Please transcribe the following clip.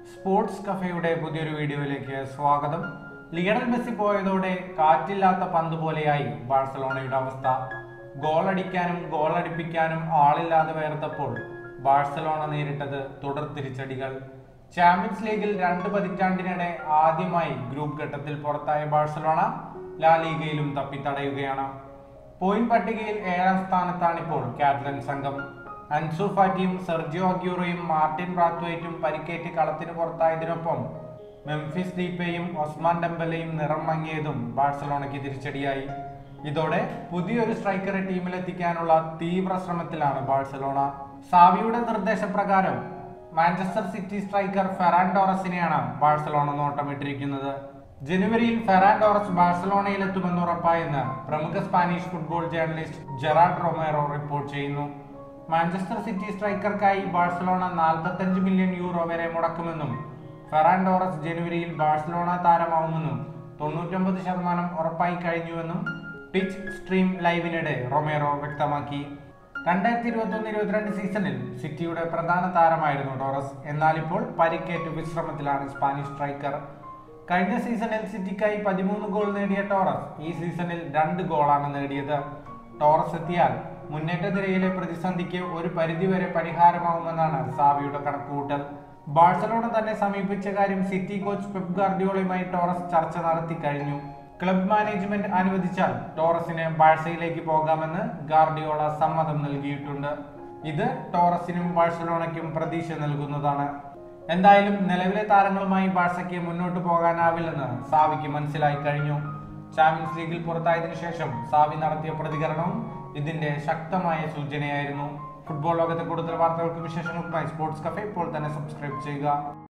sports കഫയുടെ പുതിയൊരു വീഡിയോയിലേക്ക് സ്വാഗതം ലിയണൽ മെസ്സി പോയതോടെ കാറ്റില്ലാത്ത പന്ത് പോലെയായി ബാഴ്സലോണയുടെ അവസ്ഥ ഗോളടിക്കാനും ഗോളടിപ്പിക്കാനും ആളില്ലാതെ വേർത്തപ്പോൾ ബാഴ്സലോണ നേരിട്ടത് തുടർ തിരിച്ചടികൾ ചാമ്പ്യൻസ് ലീഗിൽ രണ്ട് പതിറ്റാണ്ടിനിടെ ആദ്യമായി ഗ്രൂപ്പ് ഘട്ടത്തിൽ പുറത്തായ ബാഴ്സലോണ ലാ ലീഗയിലും തപ്പിത്തടയുകയാണ് പോയിന്റ് പട്ടികയിൽ ഏഴാം സ്ഥാനത്താണിപ്പോൾ കാറ്റലൻ സംഘം അൻസു ഫാറ്റിയും സെർജിയോ അഗ്യൂറോയും മാർട്ടിൻ ബ്രാത്വൈറ്റും പരിക്കേറ്റ് കളത്തിന് പുറത്തായതിനൊപ്പം മെംഫിസ് ദീപ്പയും ഒസ്മാൻ ഡെമ്പലയും നിറം മങ്ങിയതും ബാഴ്സലോണയ്ക്ക് തിരിച്ചടിയായി ഇതോടെ പുതിയൊരു സ്ട്രൈക്കറെ ടീമിലെത്തിക്കാനുള്ള തീവ്ര ശ്രമത്തിലാണ് ബാഴ്സലോണ സാവിയുടെ നിർദ്ദേശപ്രകാരം മാഞ്ചസ്റ്റർ സിറ്റി സ്ട്രൈക്കർ ഫെറാൻ ടോറസിനെയാണ് ബാഴ്സലോണ നോട്ടമിട്ടിരിക്കുന്നത് ജനുവരിയിൽ ഫെറാൻ ടോറസ് ബാഴ്സലോണയിലെത്തുമെന്ന് ഉറപ്പായെന്ന് പ്രമുഖ Spanish football journalist Gerard Romero report ചെയ്യുന്നു മാഞ്ചസ്റ്റർ സിറ്റി സ്ട്രൈക്കർക്കായി ബാഴ്സലോണ 45 മില്യൺ യൂറോ വരെ മുടക്കുമെന്നും ഫെറാൻ ടോറസ് ജനുവരിയിൽ ബാഴ്സലോണ താരമാവുമെന്നും തൊണ്ണൂറ്റൊമ്പത് ശതമാനം ഉറപ്പായി കഴിഞ്ഞുവെന്നും പിച്ച് സ്ട്രീം ലൈവിനിടെ റൊമേറോ വ്യക്തമാക്കി രണ്ടായിരത്തി ഇരുപത്തൊന്ന് ഇരുപത്തിരണ്ട് സീസണിൽ സിറ്റിയുടെ പ്രധാന താരമായിരുന്നു ടോറസ് എന്നാൽ ഇപ്പോൾ പരിക്കേറ്റ് വിശ്രമത്തിലാണ് സ്പാനിഷ് സ്ട്രൈക്കർ കഴിഞ്ഞ സീസണിൽ സിറ്റിക്കായി പതിമൂന്ന് ഗോൾ നേടിയ ടോറസ് ഈ സീസണിൽ രണ്ട് ഗോളാണ് നേടിയത് ടോറസ് എത്തിയാൽ മുന്നേറ്റ നിരയിലെ പ്രതിസന്ധിക്ക് ഒരു പരിധിവരെ പരിഹാരമാവുമെന്നാണ് സാവിയുടെ കണക്കുകൂട്ടൽ ബാഴ്സലോണ തന്നെ സമീപിച്ച കാര്യം സിറ്റി കോച്ച് പെപ് ഗാർഡിയോളയുമായി ടോറസ് ചർച്ച നടത്തി കഴിഞ്ഞു ക്ലബ് മാനേജ്മെന്റ് അനുവദിച്ചാൽ ടോറസിന് ബാഴ്സയിലേക്ക് പോകാമെന്ന് ഗാർഡിയോള സമ്മതം നൽകിയിട്ടുണ്ട് ഇത് ടോറസിനും ബാഴ്സലോണയ്ക്കും പ്രതീക്ഷ നൽകുന്നതാണ് എന്തായാലും നിലവിലെ താരങ്ങളുമായി ബാഴ്സയ്ക്ക് മുന്നോട്ട് പോകാനാവില്ലെന്ന് സാവിക്ക് മനസ്സിലായി കഴിഞ്ഞു ചാമ്പ്യൻസ് ലീഗിൽ പുറത്തായതിനു ശേഷം സാവി നടത്തിയ പ്രതികരണവും ഇതിന്റെ ശക്തമായ സൂചനയായിരുന്നു ഫുട്ബോൾ ലോകത്തെ കൂടുതൽ വാർത്തകൾക്കും വിശേഷങ്ങൾക്കുമായി സ്പോർട്സ് കഫേ ഇപ്പോൾ തന്നെ സബ്സ്ക്രൈബ് ചെയ്യുക